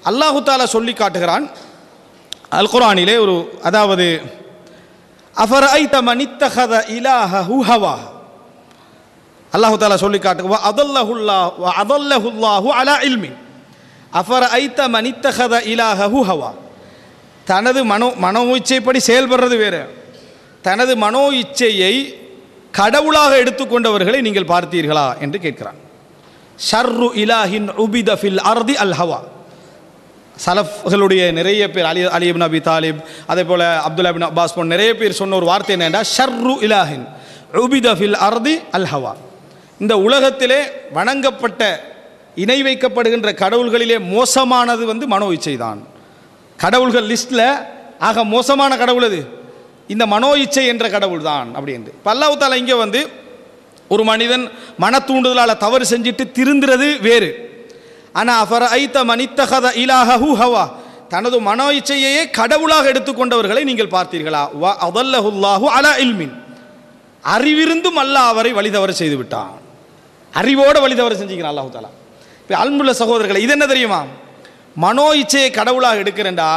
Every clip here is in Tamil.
அல்லாஹு தாலா சொல்லி காட்டுகிறான் அல் குர்ஆனிலே ஒரு அதாவது அஃபர் ஐத்த மனித்தகத இலாஹு ஹவா அல்லாஹு தாலா சொல்லி காட்டு வ அதல்லஹுல்லா வ அதல்லஹுல்லாஹு அலா இல்மி அஃபர் ஐத்த மனித்தகத இலாஹு ஹவா தனது மனோ மனோ இச்சைப்படி செயல்படுறது வேறு தனது மனோ இச்சையை கடவுளாக எடுத்துக்கொண்டவர்களை நீங்கள் பார்த்தீர்களா என்று கேட்கிறான் ஷர்ரு இலாஹின் உபித ஃபில் அர்தி அல் ஹவா சலஃப்களுடைய நிறைய பேர் அலி அலி இப்னு அபி தாலிப் அதே போல் அப்துல்லா பின் அப்பாஸ் போன்ற நிறைய பேர் சொன்ன ஒரு வார்த்தை என்னென்னா ஷர்ரு இலாஹின் உபித ஃபில் அர்தி அல் ஹவா இந்த உலகத்திலே வணங்கப்பட்ட இணை வைக்கப்படுகின்ற கடவுள்களிலே மோசமானது வந்து மனோ இச்சை தான் கடவுள்கள் லிஸ்ட்டில் ஆக மோசமான கடவுள் அது இந்த மனோ இச்சை என்ற கடவுள் தான் அப்படின்னு இப்போ அல்லாஹ் தாலா இங்கே வந்து ஒரு மனிதன் மன தூண்டுதலால் தவறு செஞ்சுட்டு திருந்துறது வேறு ஆனால் அஃபர் ஐத்த மனித்தகத இலாஹு ஹவா தனது மனோ இச்சையையே கடவுளாக எடுத்துக்கொண்டவர்களை நீங்கள் பார்த்தீர்களா வ அதல்லஹுல்லாஹு அலா இல்மின் அறிவிருந்தும் அல்லாஹ் அவரை வழி தவறு செய்து விட்டான் அறிவோட வழி தவறு செஞ்சுக்கிறான் அல்லாஹு தாலா இப்போ அன்புள்ள சகோதரர்களை இது என்ன தெரியுமா மனோ இச்சையை கடவுளாக எடுக்கிறேன்டா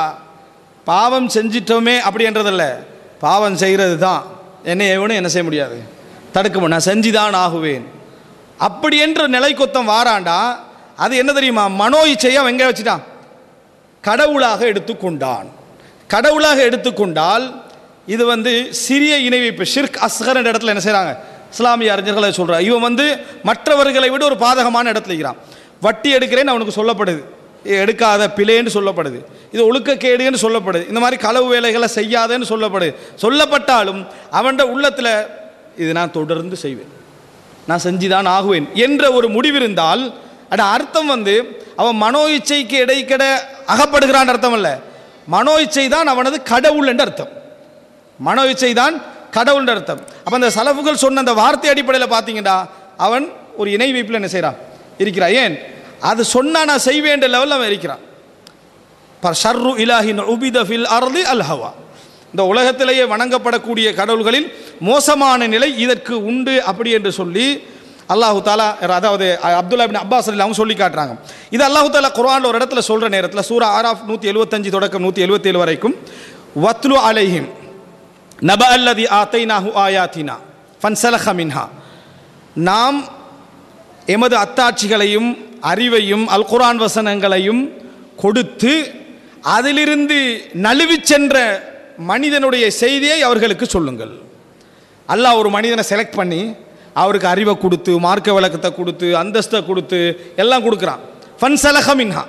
பாவம் செஞ்சிட்டோமே அப்படின்றதில்ல பாவம் செய்கிறது தான் என்னை எவனும் என்ன செய்ய முடியாது தடுக்க முடியும் நான் செஞ்சுதான் ஆகுவேன் அப்படி என்ற நிலை கொத்தம் வாராண்டா அது என்ன தெரியுமா மனோ இச்சையை அவன் எங்கே வச்சுட்டான் கடவுளாக எடுத்துக்கொண்டான் கடவுளாக எடுத்துக்கொண்டால் இது வந்து சிறிய இணை வைப்பு ஷிர்க் அஸ்கர் என்ற இடத்துல என்ன செய்கிறாங்க இஸ்லாமிய அறிஞர்களை சொல்கிறார் இவன் வந்து மற்றவர்களை விட ஒரு பாதகமான இடத்துல இருக்கிறான் வட்டி எடுக்கிறேன்னு அவனுக்கு சொல்லப்படுது எடுக்காத பிழைன்னு சொல்லப்படுது இது ஒழுக்கக்கேடுன்னு சொல்லப்படுது இந்த மாதிரி களவு வேலைகளை செய்யாதேன்னு சொல்லப்படுது சொல்லப்பட்டாலும் அவன்ட உள்ளத்தில் இது நான் தொடர்ந்து செய்வேன் நான் செஞ்சுதான் ஆகுவேன் என்ற ஒரு முடிவிருந்தால் அட அர்த்தம் வந்து அவன் மனோ இச்சைக்கு இடைக்கட அகப்படுகிறான் அர்த்தம் அல்ல மனோ இச்சை தான் அவனது கடவுள் என்று அர்த்தம் மனோ இச்சை தான் கடவுள் என்று அர்த்தம் அப்போ அந்த சலஃபுகள் சொன்ன அந்த வார்த்தை அடிப்படையில் பார்த்தீங்கன்னா அவன் ஒரு இணை வைப்பில் என்ன செய்கிறான் இருக்கிறான் ஏன் அது சொன்னா நான் செய்வேன்ற லெவலில் அவன் இருக்கிறான் பர் ஷர்ரு இலாஹின் உபித ஃபில் அர்லி அல் ஹவா இந்த உலகத்திலேயே வணங்கப்படக்கூடிய கடவுள்களில் மோசமான நிலை இதற்கு உண்டு அப்படி என்று சொல்லி அல்லாஹு தாலா அதாவது அப்துல்லா பின் அப்பாஸ் அலி அவங்க சொல்லி காட்டுறாங்க இது அல்லாஹு தாலா குர்ஆன்ல ஒரு இடத்துல சொல்கிற நேரத்தில் சூரா ஆராஃப் நூற்றி எழுபத்தஞ்சு தொடக்கம் நூற்றி எழுபத்தேழு வரைக்கும் வத்லு அலைஹிம் நப அல்லதி ஆத்தைனாஹு ஆயாத்தினா ஃபன்சலஹ மின்ஹா நாம் எமது அத்தாட்சிகளையும் அறிவையும் அல் குர்ஆன் வசனங்களையும் கொடுத்து அதிலிருந்து நழுவிச் சென்ற மனிதனுடைய செய்தியை அவர்களுக்கு சொல்லுங்கள் அல்லாஹ் ஒரு மனிதனை செலக்ட் பண்ணி அவருக்கு அறிவை கொடுத்து மார்க்க விளக்கத்தை கொடுத்து அந்தஸ்தை கொடுத்து எல்லாம் கொடுக்குறான் ஃபன் சலஹ மின்ஹா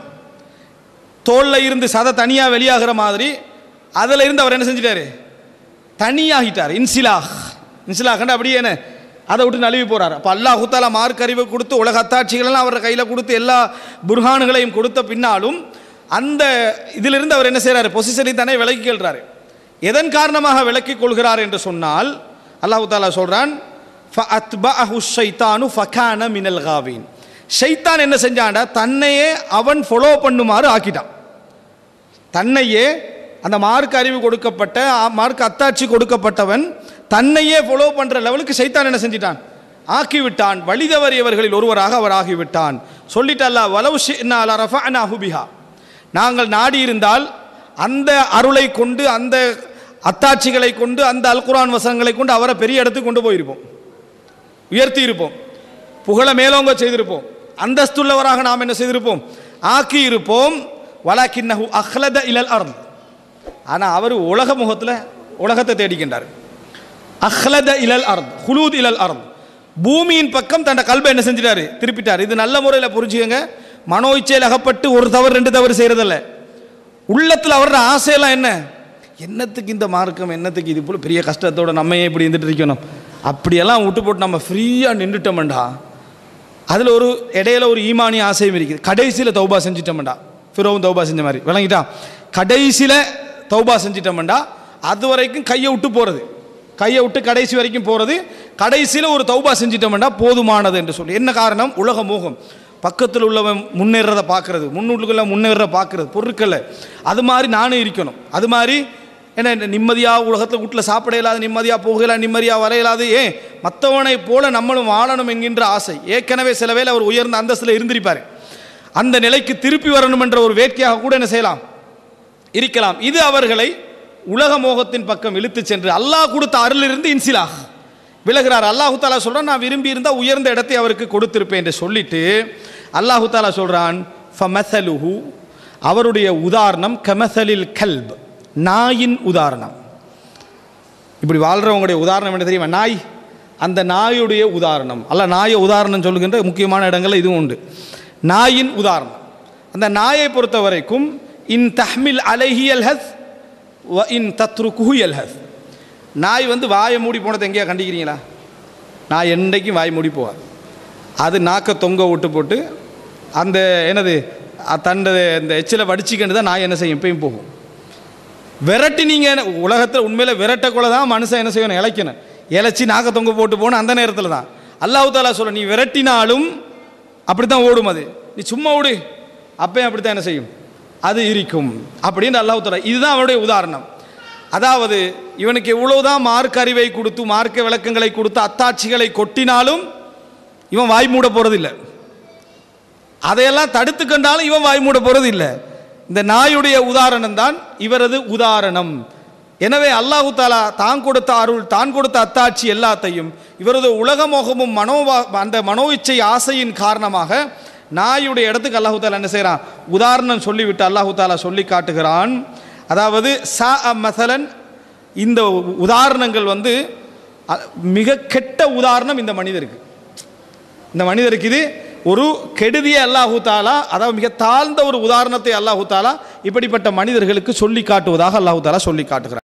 தோளில் இருந்து சதை தனியாக வெளியாகிற மாதிரி அதில் இருந்து அவர் என்ன செஞ்சிட்டாரு தனியாகிட்டார் இன்சிலாஹ் இன்சிலாஹ் அப்படியே என்ன அதை விட்டு நழுவி போறார் அப்போ அல்லாஹ் தாலா மார்க் அறிவை கொடுத்து உலக அத்தாட்சிகளெல்லாம் அவர் கையில் கொடுத்து எல்லா புர்ஹான்களையும் கொடுத்த பின்னாலும் அந்த இதிலிருந்து அவர் என்ன செய்கிறாரு பொசிஷனை தானே விலக்கி கொள்கிறாரு எதன் காரணமாக விலக்கிக் கொள்கிறார் என்று சொன்னால் அல்லாஹு தாலா சொல்கிறான் ஷைத்தானு ஃபகான மினல் காவின் ஷைத்தான் என்ன செஞ்சான்டா தன்னையே அவன் ஃபாலோ பண்ணுமாறு ஆக்கிட்டான் தன்னையே அந்த மார்க் அறிவு கொடுக்கப்பட்ட ஆ- மார்க் அத்தாட்சி கொடுக்கப்பட்டவன் தன்னையே ஃபாலோ பண்ணுற லெவலுக்கு சைத்தான் என்ன செஞ்சிட்டான் ஆக்கிவிட்டான் வழி தவறியவர்களில் ஒருவராக அவர் ஆகிவிட்டான் சொல்லிட்டல்ல வலவு ஷின்னா ரஃபஅனா ஹுபிஹா நாங்கள் நாடி இருந்தால் அந்த அருளை கொண்டு அந்த அத்தாட்சிகளை கொண்டு அந்த அல் குர்ஆன் வசனங்களை கொண்டு அவரை பெரிய இடத்துக்கு கொண்டு போயிருப்போம் உயர்த்தி இருப்போம் புகழ மேலோங்க செய்திருப்போம் அந்தஸ்துள்ளவராக நாம் என்ன செய்திருப்போம் ஆக்கி இருப்போம் வலாக்கின்னஹு அஹ்லத இலல் அர்த் ஆனால் அவர் உலக முகத்தில் உலகத்தை தேடிக்கின்றார் அஹ்லத இலல் அர்த் ஹுலூத் இலல் அர்த் பூமியின் பக்கம் தன்னை கல்வை என்ன செஞ்சிட்டாரு திருப்பிட்டார் இது நல்ல முறையில் புரிஞ்சுக்கங்க மனோ இச்சையில் அகப்பட்டு ஒரு தவறு ரெண்டு தவறு செய்கிறதில்ல உள்ளத்தில் அவரோட ஆசையெல்லாம் என்ன என்னத்துக்கு இந்த மார்க்கம் என்னத்துக்கு இது போல பெரிய கஷ்டத்தோட நம்ம ஏன் இப்படி இருந்துட்டு இருக்கணும் அப்படியெல்லாம் விட்டு போட்டு நம்ம ஃப்ரீயாக நின்றுட்டோம்டா அதில் ஒரு இடையில ஒரு ஈமானி ஆசையும் இருக்குது கடைசியில் தௌபா செஞ்சிட்டோம்டா ஃபிரோவும் தௌபா செஞ்ச மாதிரி விளங்கிட்டா கடைசியில் தௌபா செஞ்சிட்டோம்டா அது வரைக்கும் கையை விட்டு போகிறது கையை விட்டு கடைசி வரைக்கும் போகிறது கடைசியில் ஒரு தௌபா செஞ்சிட்டோம்டா போதுமானது என்று சொல்லி என்ன காரணம் உலக மோகம் பக்கத்தில் உள்ளவன் முன்னேறதை பார்க்கறது முன்னுள்ள முன்னேற பார்க்கறது பொருட்களை அது மாதிரி நானும் இருக்கணும் அது மாதிரி என்ன நிம்மதியாக உலகத்தில் வீட்டில் சாப்பிட இயலாது நிம்மதியாக போகல நிம்மதியாக வர இயலாது ஏன் மற்றவனை போல நம்மளும் வாழணும் என்கின்ற ஆசை ஏற்கனவே சில வேளை அவர் உயர்ந்த அந்தஸ்தில் இருந்திருப்பார் அந்த நிலைக்கு திருப்பி வரணும் என்ற ஒரு வேட்கையாக கூட என்ன செய்யலாம் இருக்கலாம் இது அவர்களை உலக மோகத்தின் பக்கம் இழுத்து சென்று அல்லாஹ் கொடுத்த அருளிலிருந்து இன்சிலாக விலகிறார் அல்லாஹு தாலா சொல்றான் நான் விரும்பி இருந்தால் உயர்ந்த இடத்தை அவருக்கு கொடுத்திருப்பேன் என்று சொல்லிட்டு அல்லாஹு தாலா சொல்றான் ஃபமசலுஹு அவருடைய உதாரணம் கமசலில் கல்ப் நாயின் உதாரணம் இப்படி வாழ்றவங்களுடைய உதாரணம் என்ன தெரியுமா நாய் அந்த நாயுடைய உதாரணம் அல்ல நாயை உதாரணம் சொல்லுகின்ற முக்கியமான இடங்கள்ல இதுவும் உண்டு நாயின் உதாரணம் அந்த நாயை பொறுத்த வரைக்கும் இன் தஹ்மில் அலைஹி அல்ஹஸ் வ இன் தத்ரு குஹு அல்ஹஸ் நாய் வந்து வாயை மூடி போனதை எங்கேயா கண்டிக்கிறீங்களா நாய் என்றைக்கும் வாய் மூடி போகாது அது நாக்கை தொங்க விட்டு போட்டு அந்த என்னது அ- தண்டை இந்த எச்சிலை வடிச்சிக்கிட்டு தான் நாய் என்ன செய்யும் எப்பயும் போகும் விரட்டி நீங்கள் உலகத்தில் உண்மையில் விரட்டக்குள்ள தான் மனுஷன் என்ன செய்யணும் இழைக்கணும் இழைச்சி நாக்க தொங்க போட்டு போகணும் அந்த நேரத்தில் தான் அல்லாஹ் தாலா சொல்ல நீ விரட்டினாலும் அப்படி தான் ஓடும் அது நீ சும்மா ஓடு அப்பயும் அப்படி தான் என்ன செய்யும் அது இருக்கும் அப்படின்னு அல்லாஹ் தாலா இதுதான் அவனுடைய உதாரணம் அதாவது இவனுக்கு எவ்வளவுதான் மார்க் அறிவை கொடுத்து மார்க்க விளக்கங்களை கொடுத்து அத்தாட்சிகளை கொட்டினாலும் இவன் வாய் மூட போகிறதில்லை அதையெல்லாம் தடுத்து கண்டாலும் இவன் வாய் மூட போறது இல்லை இந்த நாயுடைய உதாரணம் தான் இவரது உதாரணம் எனவே அல்லாஹு தாலா தான் கொடுத்த அருள் தான் கொடுத்த அத்தாட்சி எல்லாத்தையும் இவரது உலக மோகமும் மனோவா அந்த மனோ இச்சை ஆசையின் காரணமாக நாயுடைய இடத்துக்கு அல்லாஹு தாலா என்ன செய்கிறான் உதாரணம் சொல்லிவிட்டு அல்லாஹு தாலா சொல்லி காட்டுகிறான் அதாவது சா மசலன் இந்த உதாரணங்கள் வந்து அ- மிக கெட்ட உதாரணம் இந்த மனிதருக்கு இந்த மனிதருக்கு இது ஒரு கெடுதியை அல்லாஹு தாலா அதாவது மிக தாழ்ந்த ஒரு உதாரணத்தை அல்லாஹு தாலா இப்படிப்பட்ட மனிதர்களுக்கு சொல்லி காட்டுவதாக அல்லாஹு தாலா சொல்லி காட்டுகிறார்